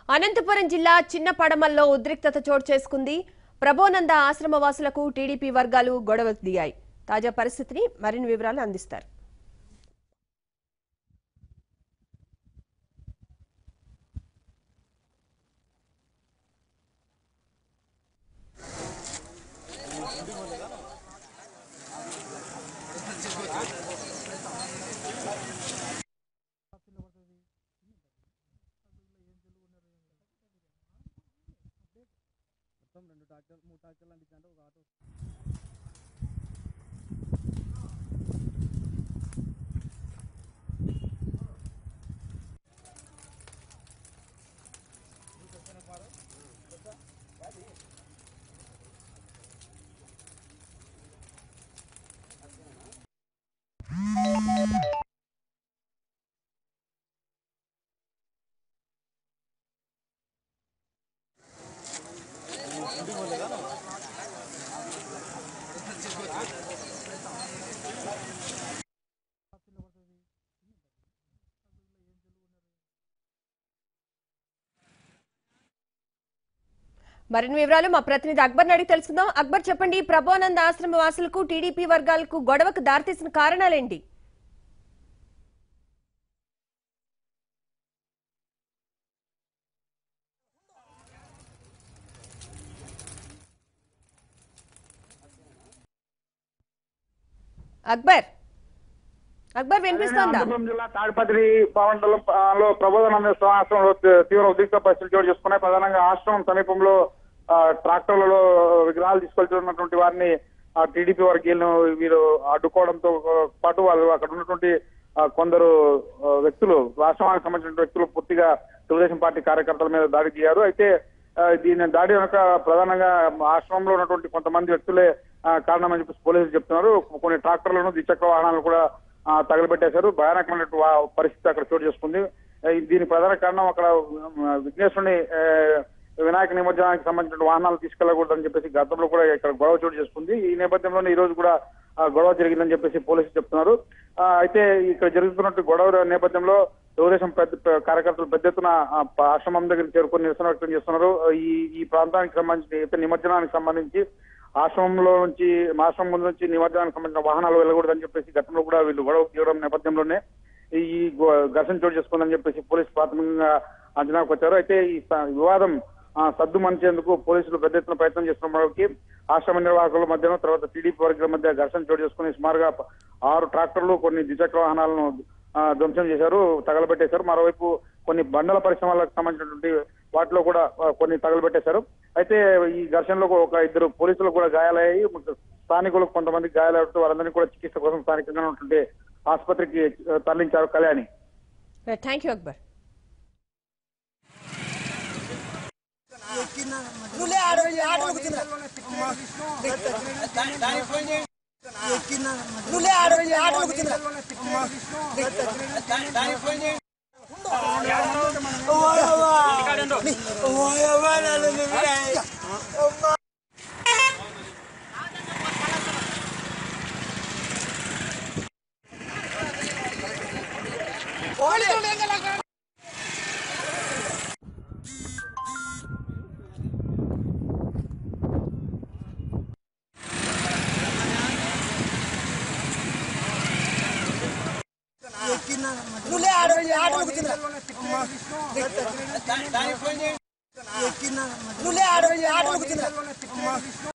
అనంతపురం జిల్లా చిన్నపడమల్లో ఉద్రిక్తత చోటు చేసుకుంది ప్రభోనంద ఆశ్రమవాసులకు టీడీపీ వర్గాలు గొడవ దిగాయి తాజా పరిస్థితిని మరిన్ని వివరాలు అందిస్తారు మొత్తం రెండు ట్రాక్టర్లు మూడు ట్రాక్టర్లు అంటించంటే ఒక ఆటో మరిన్ని వివరాలు మా ప్రతినిధి అక్బర్ అడిగి తెలుసుకుందాం అక్బర్ చెప్పండి ప్రభోనంద ఆశ్రమ వాసులకు టీడీపీ వర్గాలకు గొడవకు దారితీసిన కారణాలేంటి అక్బర్ అక్బర్ వినిపిస్తోందా అనంతపురం జిల్లా తాడిపత్రి పావండలం లో ప్రబోధానంద ఆశ్రమంలో తీవ్ర ఉద్రిక్త పరిస్థితులు చోటు చేసుకున్నాయి ప్రధానంగా ఆశ్రమం సమీపంలో ఆ, ట్రాక్టర్లలో విగ్రహాలు తీసుకెళ్తున్నటువంటి వారిని ఆ టీడీపీ వర్గీయులను వీరు అడ్డుకోవడంతో పాటు వాళ్ళు అక్కడ ఉన్నటువంటి ఆ, కొందరు ఆ, వ్యక్తులు రాష్ట్రానికి సంబంధించిన వ్యక్తులు పూర్తిగా తెలుగుదేశం పార్టీ కార్యకర్తల మీద దాడి చేశారు అయితే ఆ, దీని దాడి వెనక ప్రధానంగా ఆశ్రమంలో ఉన్నటువంటి కొంతమంది వ్యక్తులే ఆ, కారణమని చెప్పేసి పోలీసులు చెప్తున్నారు కొన్ని ట్రాక్టర్లను ద్విచక్ర వాహనాలను కూడా ఆ, తగలబెట్టేశారు భయానకమైన పరిస్థితి అక్కడ చోటు చేసుకుంది ఆ, దీని ప్రధాన కారణం అక్కడ ఆ, విఘ్నేశ్వరుని ఆ, వినాయక నిమజ్జనానికి సంబంధించిన వాహనాలు తీసుకెళ్లకూడదని చెప్పేసి గతంలో కూడా ఇక్కడ గొడవ చోటు చేసుకుంది ఈ నేపథ్యంలోనే ఈ రోజు కూడా ఆ, గొడవ జరిగిందని చెప్పేసి పోలీసులు చెప్తున్నారు ఆ, అయితే ఇక్కడ జరుగుతున్నట్టు గొడవ నేపథ్యంలో తెలుగుదేశం పెద్ద పె- కార్యకర్తలు పెద్ద ఎత్తున ఆ, ప- ఆశ్రమం దగ్గర చేరుకొని నిరసన వ్యక్తం చేస్తున్నారు ఈ ఈ ప్రాంతానికి సంబంధించి అయితే నిమజ్జనానికి సంబంధించి ఆశ్రమంలో నుంచి ఆశ్రమం ముందు నుంచి నిమజ్జనానికి సంబంధించిన వాహనాలు వెళ్ళకూడదని చెప్పేసి గతంలో కూడా వీళ్ళు గొడవ తీయడం నేపథ్యంలోనే ఈ ఈ గొ- ఘర్షణ చోటు చేసుకుందని చెప్పేసి పోలీసు ప్రాథమికంగా అంచనాకు వచ్చారు అయితే ఈ స- వివాదం ఆ, సద్దు మంచేందుకు పోలీసులు పెద్ద ఎత్తున ప్రయత్నం చేస్తున్నప్పటికీ ఆశ్రమ నిర్వాహకుల మధ్యన తర్వాత టీడీపీ వర్గాల మధ్య ఘర్షణ చోటు చేసుకుని సుమారుగా ప- ఆరు ట్రాక్టర్లు కొన్ని ద్విచక్ర వాహనాలను ఆ, ధ్వంసం చేశారు తగలబెట్టేశారు మరోవైపు కొన్ని బండల పరిశ్రమలకు సంబంధించినటువంటి వాటిలో కూడా ఆ, కొన్ని తగలబెట్టేశారు అయితే ఈ ఘర్షణలో ఒక ఇద్దరు పోలీసులు కూడా గాయాలయ్యాయి స్థానికులకు కొంతమంది గాయాలవుతూ వారందరినీ కూడా చికిత్స కోసం స్థానికంగా ఉన్నటువంటి ఆసుపత్రికి ఆ, తరలించారు కళ్యాణి థ్యాంక్ యూ అక్బర్ నువ్వులే ఆడ ఆటలు కూర్చున్నా నువ్వులే ఆడ ఆటలు కూర్చున్నా నువ్వులే ఆడ ఆటలు కూర్చున్నా నువ్వులే ఆడ ఆటలు కూర్చున్నా